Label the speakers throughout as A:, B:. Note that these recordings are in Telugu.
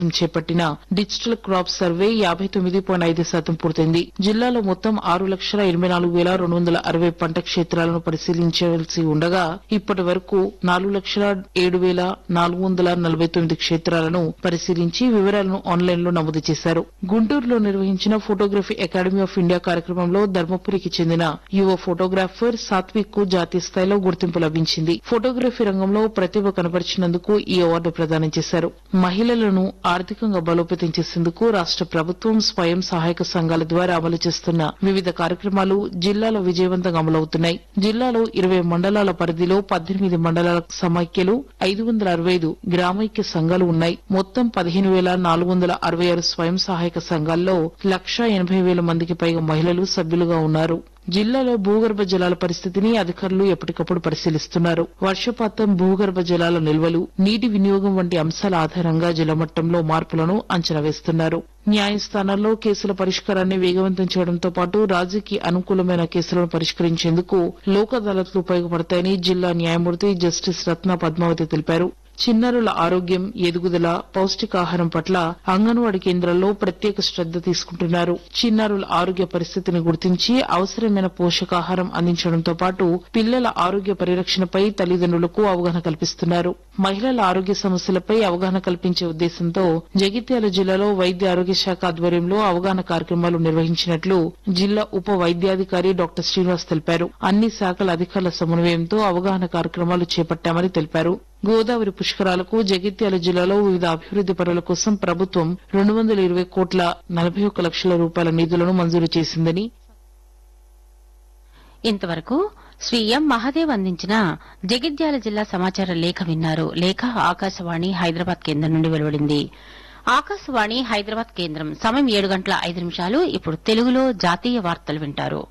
A: చేపట్టిన డిజిటల్ క్రాప్ సర్వే యాభై తొమ్మిది పాయింట్ ఐదు శాతం పూర్తయింది జిల్లాలో మొత్తం ఆరు లక్షల ఎనభై నాలుగు వేల రెండు వందల అరవై పంట క్షేత్రాలను పరిశీలించవలసి ఉండగా ఇప్పటి వరకు నాలుగు లక్షల ఏడు వేల నాలుగు వందల నలభై తొమ్మిది క్షేత్రాలను పరిశీలించి వివరాలను ఆన్లైన్ లో నమోదు చేశారు గుంటూరులో నిర్వహించిన ఫోటోగ్రఫీ అకాడమీ ఆఫ్ ఇండియా కార్యక్రమంలో ధర్మపురికి చెందిన యువ ఫోటోగ్రాఫర్ సాత్విక్ కు జాతీయ స్థాయిలో గుర్తింపు లభించింది ఫోటోగ్రఫీ రంగంలో ప్రతిభ కనబరిచినందుకు ఈ అవార్డు ప్రదానం చేశారు మహిళలను ఆర్థికంగా బలోపేతం చేసేందుకు రాష్ట ప్రభుత్వం స్వయం సహాయక సంఘాల ద్వారా అమలు చేస్తున్న వివిధ కార్యక్రమాలు జిల్లాలో విజయవంతంగా అమలవుతున్నాయి జిల్లాలో ఇరవై మండలాల పరిధిలో పద్దెనిమిది మండలాల సమైక్యలు ఐదు వందల అరవై ఐదు గ్రామైక్య సంఘాలు ఉన్నాయి మొత్తం పదిహేను వేల నాలుగు వందల అరవై ఆరు స్వయం సహాయక సంఘాల్లో లక్షా ఎనభై వేల మందికి పైగా మహిళలు సభ్యులుగా ఉన్నారు జిల్లాలో భూగర్భ జలాల పరిస్థితిని అధికారులు ఎప్పటికప్పుడు పరిశీలిస్తున్నారు వర్షపాతం భూగర్భ జలాల నిల్వలు నీటి వినియోగం వంటి అంశాల ఆధారంగా జలమట్టంలో మార్పులను అంచనా వేస్తున్నారు న్యాయస్థానాల్లో కేసుల పరిష్కారాన్ని వేగవంతం చేయడంతో పాటు రాజీకి అనుకూలమైన కేసులను పరిష్కరించేందుకు లోక్ అదాలత్లు ఉపయోగపడతాయని జిల్లా న్యాయమూర్తి జస్టిస్ రత్న పద్మావతి తెలిపారు చిన్నారుల ఆరోగ్యం ఎదుగుదల పౌష్టికాహారం పట్ల అంగన్వాడీ కేంద్రాల్లో ప్రత్యేక శ్రద్ధ తీసుకుంటున్నారు చిన్నారుల ఆరోగ్య పరిస్థితిని గుర్తించి అవసరమైన పోషకాహారం అందించడంతో పాటు పిల్లల ఆరోగ్య పరిరక్షణపై తల్లిదండ్రులకు అవగాహన కల్పిస్తున్నారు మహిళల ఆరోగ్య సమస్యలపై అవగాహన కల్పించే ఉద్దేశంతో జగిత్యాల జిల్లాలో వైద్య ఆరోగ్య శాఖ ఆధ్వర్యంలో అవగాహన కార్యక్రమాలు నిర్వహించినట్లు జిల్లా ఉప వైద్యాధికారి డాక్టర్ శ్రీనివాస్ తెలిపారు అన్ని శాఖల అధికారుల సమన్వయంతో అవగాహన కార్యక్రమాలు చేపట్టామని తెలిపారు గోదావరి పుష్కరాలకు జగిత్యాల జిల్లాలో వివిధ అభివృద్ది పనుల కోసం ప్రభుత్వం రెండు వందల ఇరవై కోట్ల నలభై ఒక్క లక్షల రూపాయల నిధులను మంజూరు చేసిందని
B: ఇంతవరకు శ్రీ ఎం మహాదేవ్ అందించిన జగిత్యాల జిల్లా సమాచార లేఖ విన్నారు లేఖ ఆకాశవాణి హైదరాబాద్ కేంద్రం నుండి వెలువడింది ఆకాశవాణి హైదరాబాద్ కేంద్రం సమయం ఏడు గంటల ఐదు నిమిషాలు ఇప్పుడు తెలుగులో జాతీయ వార్తలు వింటారు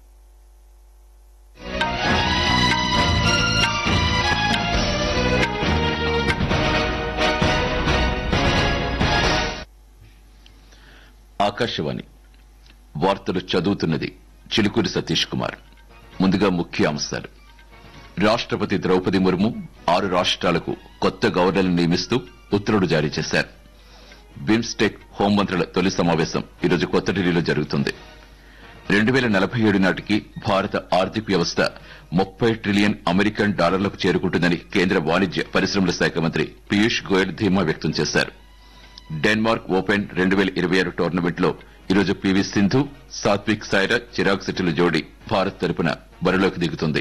C: ఆకాశవాణి వార్తలు చదువుతున్నది చిలుకూరి సతీష్ కుమార్ ముందుగా ముఖ్య అంశాలు రాష్ట్రపతి ద్రౌపది ముర్ము ఆరు రాష్ట్రాలకు కొత్త గవర్నర్లను నియమిస్తూ ఉత్తర్వులు జారీ చేశారు బిమ్స్టెక్ హోంమంత్రుల తొలి సమావేశం ఈరోజు కొత్త ఢిల్లీలో జరుగుతుంది రెండు వేల నలభై ఏడు నాటికి భారత ఆర్థిక వ్యవస్థ ముప్పై ట్రిలియన్ అమెరికన్ డాలర్లకు చేరుకుంటుందని కేంద్ర వాణిజ్య పరిశ్రమల శాఖ మంత్రి పీయూష్ గోయల్ ధీమా వ్యక్తం చేశారు డెన్మార్క్ ఓపెన్ రెండు వేల ఇరవై ఆరు టోర్నమెంట్ లో ఈరోజు పివి సింధు సాత్విక్ సాయిరాజ్ చిరాగ్ శెట్టిల జోడీ భారత్ తరపున బరిలోకి దిగుతుంది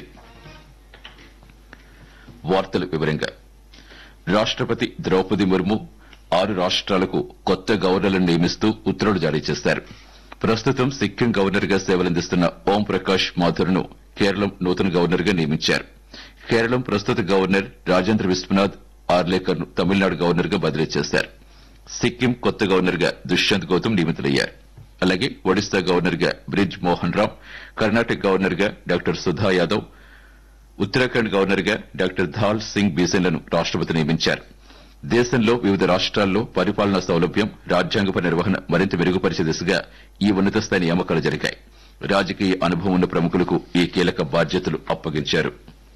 C: వార్తల వివరంగా రాష్ట్రపతి ద్రౌపది ముర్ము ఆరు రాష్ట్రాలకు కొత్త గవర్నర్లను నియమిస్తూ ఉత్తర్వులు జారీ చేశారు ప్రస్తుతం సిక్కిం గవర్నర్ గా సేవలందిస్తున్న ఓం ప్రకాష్ మాథుర్ను కేరళం నూతన గవర్నర్ గా నియమించారు కేరళం ప్రస్తుత గవర్నర్ రాజేంద్ర విశ్వనాథ్ ఆర్లేకర్ ను తమిళనాడు గవర్నర్ గా బదిలీ చేశారు సిక్కిం కొత్త గవర్నర్ గా దుష్యంత్ గౌతమ్ నియమితులయ్యారు అలాగే ఒడిశా గవర్నర్ గా బ్రిజ్ మోహన్ రామ్ కర్ణాటక గవర్నర్ గా డాక్టర్ సుధా యాదవ్ ఉత్తరాఖండ్ గవర్నర్ గా డాక్టర్ ధాల్ సింగ్ బీసెన్లను రాష్ట్రపతి నియమించారు దేశంలో వివిధ రాష్ట్రాల్లో పరిపాలనా సౌలభ్యం రాజ్యాంగప నిర్వహణ మరింత మెరుగుపరిచే దిశగా ఈ ఉన్నత స్థాయి నియామకాలు జరిగాయి రాజకీయ అనుభవం ఉన్న ప్రముఖులకు ఈ కీలక బాధ్యతలు అప్పగించారు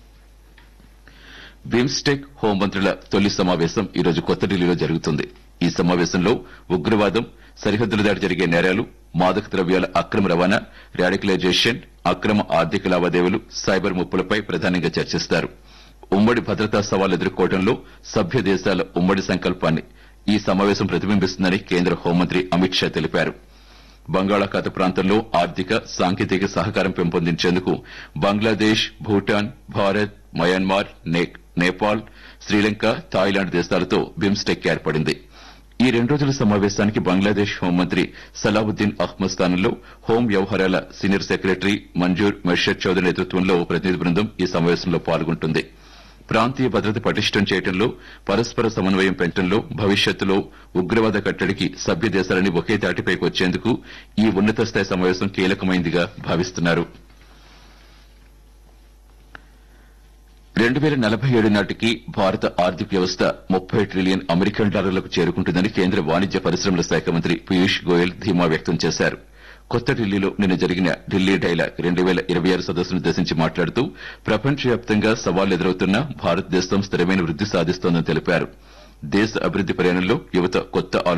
C: బిమ్స్టెక్ హోంమంత్రుల తొలి సమావేశం ఈరోజు కొత్త ఢిల్లీలో జరుగుతుంది ఈ సమావేశంలో ఉగ్రవాదం సరిహద్దుల దాటి జరిగే నేరాలు మాదక ద్రవ్యాల అక్రమ రవాణా రాడికలైజేషన్ అక్రమ ఆర్థిక లావాదేవీలు సైబర్ ముప్పులపై ప్రధానంగా చర్చిస్తారు ఉమ్మడి భద్రతా సవాళ్లు ఎదుర్కోవడంలో సభ్య దేశాల ఉమ్మడి సంకల్పాన్ని ఈ సమావేశం ప్రతిబింబిస్తుందని కేంద్ర హోంమంత్రి అమిత్ షా తెలిపారు బంగాళాఖాత ప్రాంతంలో ఆర్థిక సాంకేతిక సహకారం పెంపొందించేందుకు Bangladesh Bhutan Bharat Myanmar Nepal Sri Lanka Thailand BIMSTEC ఏర్పడింది ఈ రెండు రోజుల సమావేశానికి బంగ్లాదేశ్ హోంమంత్రి సలావుద్దీన్ అహ్మద్ స్థానంలో హోం వ్యవహారాల సీనియర్ సెక్రటరీ మంజూర్ మెర్షద్ చౌదరి నేతృత్వంలో ప్రతినిధి బృందం ఈ సమావేశంలో పాల్గొంటుంది ప్రాంతీయ భద్రత పటిష్టం చేయడంలో పరస్పర సమన్వయం పెంచడంలో భవిష్యత్తులో ఉగ్రవాద కట్టడికి సభ్య దేశాలని ఒకే తాటిపైకి వచ్చేందుకు ఈ ఉన్నత స్థాయి సమావేశం కీలకమైందిగా భావిస్తున్నారు రెండు వేల నలభై ఏడు నాటికి భారత ఆర్థిక వ్యవస్థ ముప్పై ట్రిలియన్ అమెరికన్ డాలర్లకు చేరుకుంటుందని కేంద్ర వాణిజ్య పరిశ్రమల శాఖ మంత్రి పీయూష్ గోయల్ ధీమా వ్యక్తం చేశారు కొత్త ఢిల్లీలో నిన్న జరిగిన ఢిల్లీ డైలాగ్ రెండు వేల ఇరవై ఆరు సదస్సును ఉద్దేశించి మాట్లాడుతూ ప్రపంచవ్యాప్తంగా సవాళ్లు ఎదురవుతున్నా భారతదేశం స్థిరమైన వృద్ది సాధిస్తోందని తెలిపారు దేశ అభివృద్ది ప్రయాణంలో యువత కొత్త